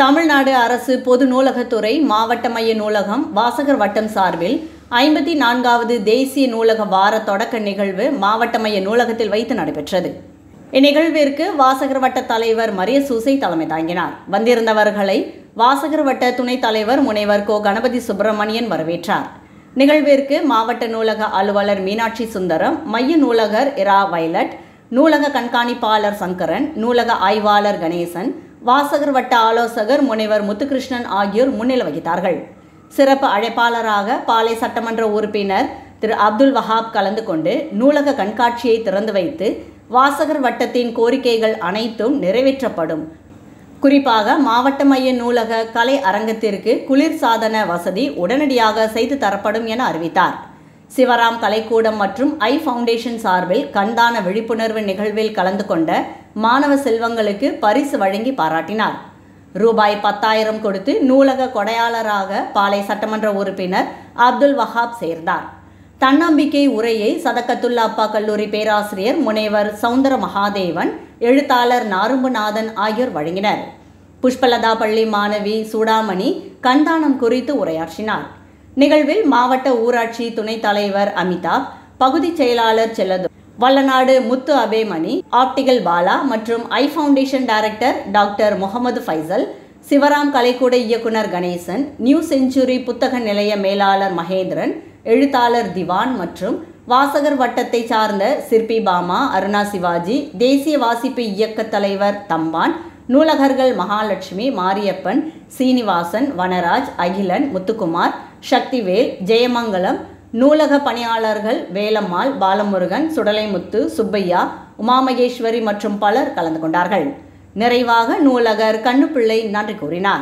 தமிழ்நாடு அரசு பொது நூலகத்துறை மாவட்ட மைய நூலகம் வாசகர் வட்டம் சார்பில் ஐம்பத்தி நான்காவது தேசிய நூலக வார தொடக்க நிகழ்வு மாவட்ட மைய நூலகத்தில் வைத்து நடைபெற்றது இந்நிகழ்விற்கு வாசகர் வட்ட தலைவர் மரிய சூசை தலைமை தாங்கினார் வந்திருந்தவர்களை வாசகர் வட்ட துணைத் தலைவர் முனைவர் கோ கணபதி சுப்பிரமணியன் வரவேற்றார் நிகழ்விற்கு மாவட்ட நூலக அலுவலர் மீனாட்சி சுந்தரம் மைய நூலகர் இரா வைலட் நூலக கண்காணிப்பாளர் சங்கரன் நூலக ஆய்வாளர் கணேசன் வாசகர் வட்ட ஆலோசகர் முனைவர் முத்துகிருஷ்ணன் ஆகியோர் முன்னிலை வகித்தார்கள் சிறப்பு அழைப்பாளராக பாலை சட்டமன்ற உறுப்பினர் திரு அப்துல் வஹாப் கலந்து கொண்டு நூலக கண்காட்சியை திறந்து வைத்து வாசகர் வட்டத்தின் கோரிக்கைகள் அனைத்தும் நிறைவேற்றப்படும் குறிப்பாக மாவட்ட மைய நூலக கலை அரங்கத்திற்கு குளிர்சாதன வசதி உடனடியாக செய்து தரப்படும் என அறிவித்தார் சிவராம் கலைக்கூடம் மற்றும் ஐ ஃபவுண்டேஷன் சார்பில் கண்தான விழிப்புணர்வு நிகழ்வில் கலந்து கொண்ட மாணவ செல்வங்களுக்கு பரிசு வழங்கி பாராட்டினார் ரூபாய் பத்தாயிரம் கொடுத்து நூலக கொடையாளராக பாலை சட்டமன்ற உறுப்பினர் அப்துல் வஹாப் சேர்ந்தார் தன்னம்பிக்கை உரையை சதக்கத்துல்லா அப்பா கல்லூரி பேராசிரியர் முனைவர் சவுந்தர மகாதேவன் எழுத்தாளர் நாரும்புநாதன் ஆகியோர் வழங்கினர் புஷ்பலதா பள்ளி மாணவி சூடாமணி கண்தானம் குறித்து உரையாற்றினார் நிகழ்வில் மாவட்ட ஊராட்சி துணைத் தலைவர் அமிதாப் பகுதி செயலாளர் செல்லது வல்லநாடு முத்து அபேமணி ஆப்டிகல் பாலா மற்றும் eye foundation director doctor Mohammed Faisal Sivaram கலைக்கூட இயக்குனர் கணேசன் நியூ செஞ்சுரி புத்தக நிலைய மேலாளர் மகேந்திரன் எழுத்தாளர் திவான் மற்றும் வாசகர் வட்டத்தை சார்ந்த சிற்பி பாமா அருணா சிவாஜி தேசிய வாசிப்பு இயக்க தலைவர் தம்பான் நூலகர்கள் மகாலட்சுமி மாரியப்பன் சீனிவாசன் வனராஜ் அகிலன் முத்துக்குமார் சக்திவேல் ஜெயமங்கலம் நூலக பணியாளர்கள் வேலம்மாள் பாலமுருகன் சுடலைமுத்து சுப்பையா உமாமகேஸ்வரி மற்றும் பலர் கலந்து கொண்டார்கள் நிறைவாக நூலகர் கண்ணுப்பிள்ளை நன்றி கூறினார்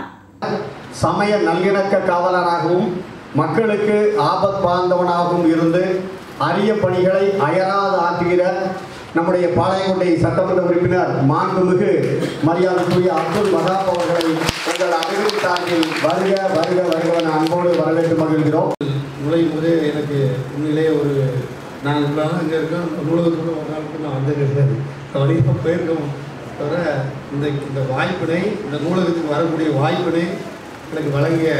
சமய நல்லிணக்க காவலராகவும் மக்களுக்கு ஆபத் பாந்தவனாகவும் இருந்து அரிய பணிகளை அயராது ஆற்றுகிற நம்முடைய பாளையங்கோட்டை சட்டமன்ற உறுப்பினர் மாண்புமிகு மரியாதைக்குரிய அப்துல் வகாப் அவர்களை உங்கள் அனைவரும் சார்பில் வருக வருக வருக என அன்போடு வரவேற்று மகிழ்கிறோம் நுழையும் போதே எனக்கு உண்மையிலேயே ஒரு நான் இவ்வளோ இங்கே இருக்கேன் நூலகத்துக்குள்ள ஒரு நாளுக்கு நான் வந்தது கிடையாது வழியாக போயிருக்கோம் தவிர இந்த இந்த வாய்ப்பினை இந்த நூலகத்துக்கு வரக்கூடிய வாய்ப்பினை எனக்கு வழங்கிய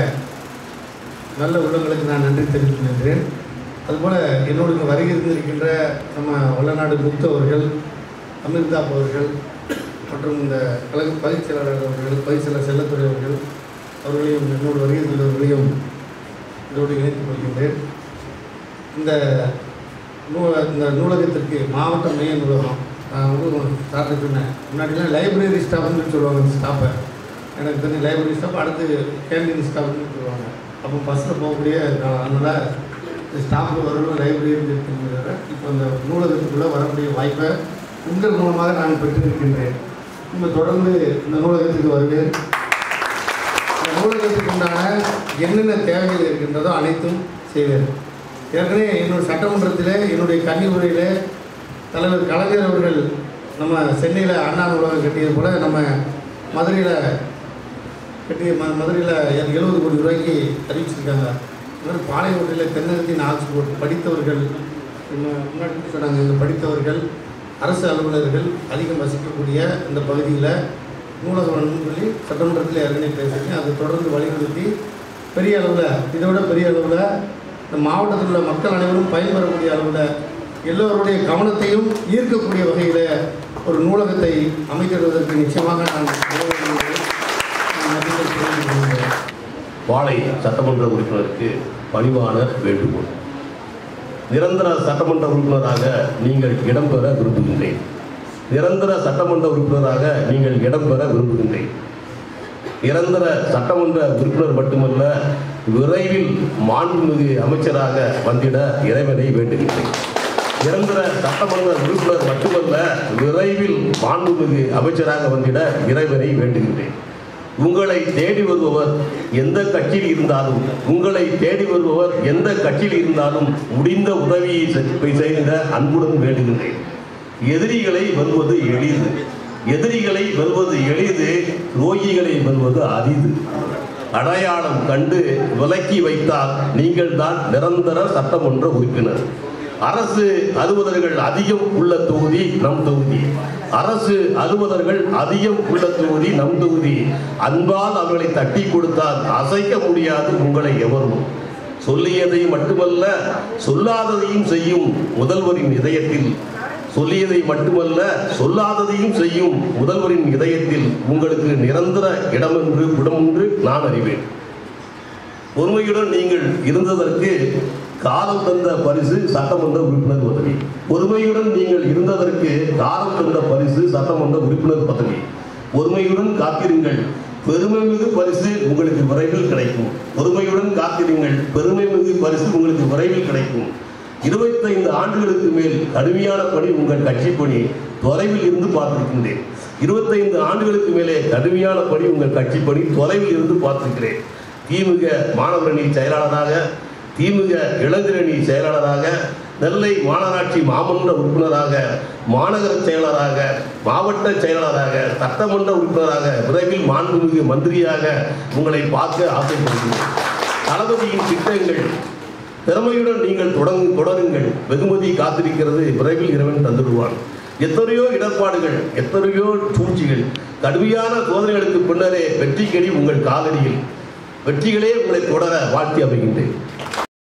நல்ல உள்ளங்களுக்கு நான் நன்றி தெரிவித்துக் கொள்கிறேன் அதுபோல் என்னோடு இங்கே வருகை இருந்திருக்கின்ற நம்ம வல்லநாடு முத்து அவர்கள் அமிர்தாப் அவர்கள் மற்றும் இந்த கழக பயிற்சி செயலாளர் அவர்கள் பயிற்சி செயலர் செல்லத்துறை அவர்கள் அவர்களையும் என்னோடு வருகை இருந்தவர்களையும் இதோடு இணைத்துக் கொள்கின்றேன் இந்த நூ இந்த நூலகத்திற்கு மாவட்ட மைய நூலகம் நான் வந்து சார்ட்டு சொன்னேன் முன்னாடிலாம் லைப்ரரி ஸ்டாஃப்னு சொல்லுவாங்க இந்த ஸ்டாஃபை எனக்கு தெரிஞ்ச லைப்ரரி ஸ்டாஃப் அடுத்து கேண்டீன் ஸ்டாஃப்னு சொல்லுவாங்க அப்போ பஸ்ஸில் போகக்கூடிய நான் அதனால் இந்த ஸ்டாஃபுக்கு வரணும் லைப்ரரின்னு இருக்கிறத இப்போ இந்த நூலகத்துக்குள்ளே வரக்கூடிய வாய்ப்பை உங்கள் மூலமாக நான் பெற்றிருக்கின்றேன் இந்த தொடர்ந்து இந்த நூலகத்துக்கு வருவேன் இந்த நூலகத்துக்கு உண்டான என்னென்ன தேவைகள் இருக்கின்றதோ அனைத்தும் செய்வேன் ஏற்கனவே என்னோட சட்டமன்றத்தில் என்னுடைய கல்வி உரையில் தலைவர் கலைஞர் அவர்கள் நம்ம சென்னையில் அண்ணா நூலகம் கட்டியது போல் நம்ம மதுரையில் கட்டிய ம மதுரையில் எழுபது கோடி ரூபாய்க்கு அறிவிச்சிருக்காங்க இந்த மாதிரி பாளையங்கோட்டையில் தென்னகத்தின் ஆக்ஸ்போர்ட் படித்தவர்கள் நம்ம முன்னாடி சொன்னாங்க இந்த படித்தவர்கள் அரசு அலுவலர்கள் அதிகம் வசிக்கக்கூடிய இந்த பகுதியில் நூலகம் வேணும்னு சொல்லி சட்டமன்றத்தில் ஏற்கனவே பேசியிருக்கேன் அதை தொடர்ந்து வலியுறுத்தி பெரிய அளவில் இதை விட பெரிய அளவில் இந்த மாவட்டத்தில் உள்ள மக்கள் அனைவரும் பயன்பெறக்கூடிய அளவில் எல்லோருடைய கவனத்தையும் ஈர்க்கக்கூடிய வகையில் ஒரு நூலகத்தை அமைத்திடுவதற்கு நிச்சயமாக நான் உதவுகிறேன். நான் நன்றிகள் தெரிவித்துக் கொள்கிறேன். வாழை சட்டமன்ற உறுப்பினருக்கு பணிவான வேண்டுகோள் நிரந்தர சட்டமன்ற உறுப்பினராக நீங்கள் இடம்பெற விரும்புகின்றேன் நிரந்தர சட்டமன்ற உறுப்பினராக நீங்கள் இடம்பெற விரும்புகின்றேன் நிரந்தர சட்டமன்ற உறுப்பினர் மட்டுமல்ல விரைவில் மாண்புமிகு அமைச்சராக வந்திட இறைவனை வேண்டுகின்றேன் நிரந்தர சட்டமன்ற உறுப்பினர் மட்டுமல்ல விரைவில் மாண்புமிகு அமைச்சராக வந்திட இறைவனை வேண்டுகின்றேன் உங்களை தேடி வருபவர் எந்த கட்சியில் இருந்தாலும் உங்களை தேடி வருபவர் எந்த கட்சியில் இருந்தாலும் முடிந்த உதவியை செ- செய்திட அன்புடன் வேண்டுகின்றேன் எதிரிகளை வெல்வது எளிது எதிரிகளை வெல்வது எளிது துரோகிகளை வெல்வது அரிது அடையாளம் கண்டு விலக்கி வைத்தால் நீங்கள் தான் நிரந்தர சட்டமன்ற உறுப்பினர் அரசு அலுவலர்கள் அதிகம் உள்ள தொகுதி நம் தொகுதி அரசு அலுவலர்கள் அதிகம் உள்ள தொகுதி நம் தொகுதி அன்பால் அவர்களை தட்டி கொடுத்தால் அசைக்க முடியாது உங்களை எவரும் சொல்லியதை மட்டுமல்ல சொல்லாததையும் செய்யும் முதல்வரின் இதயத்தில் சொல்லியதை மட்டுமல்ல சொல்லாததையும் செய்யும் முதல்வரின் இதயத்தில் உங்களுக்கு நிரந்தர இடமென்று இடமென்று நான் அறிவேன் பொறுமையுடன் நீங்கள் இருந்ததற்கு காலம் தந்த பரிசு சட்டமன்ற உறுப்பினர் பதவி பொறுமையுடன் நீங்கள் இருந்ததற்கு காலம் தந்த பரிசு சட்டமன்ற உறுப்பினர் பதவி பொறுமையுடன் காத்திருங்கள் பெருமை மிகு பரிசு உங்களுக்கு விரைவில் கிடைக்கும் பொறுமையுடன் காத்திருங்கள் பெருமை மிகு பரிசு உங்களுக்கு விரைவில் கிடைக்கும் இருபத்தைந்து ஆண்டுகளுக்கு மேல் கடுமையான பணி உங்கள் கட்சி பணி தொலைவில் இருந்து பார்த்திருக்கின்றேன் இருபத்தைந்து ஆண்டுகளுக்கு மேலே கடுமையான பணி உங்கள் கட்சி பணி தொலைவில் இருந்து பார்த்திருக்கிறேன் திமுக மாணவரணி செயலாளராக திமுக இளைஞரணி செயலாளராக நெல்லை மாநகராட்சி மாமன்ற உறுப்பினராக மாநகர செயலாளராக மாவட்ட செயலாளராக சட்டமன்ற உறுப்பினராக விரைவில் மாண்புமிகு மந்திரியாக உங்களை பார்க்க ஆசைப்படுகிறேன் தளபதியின் திட்டங்கள் திறமையுடன் நீங்கள் தொடங்கு தொடருங்கள் வெகுமதி காத்திருக்கிறது விரைவில் இறைவன் தந்துடுவான் எத்தனையோ இடர்பாடுகள் எத்தனையோ சூழ்ச்சிகள் கடுமையான சோதனைகளுக்கு பின்னரே வெற்றிக்கடி உங்கள் காலடியில் வெற்றிகளே உங்களை தொடர வாழ்த்தி அமைகின்றேன்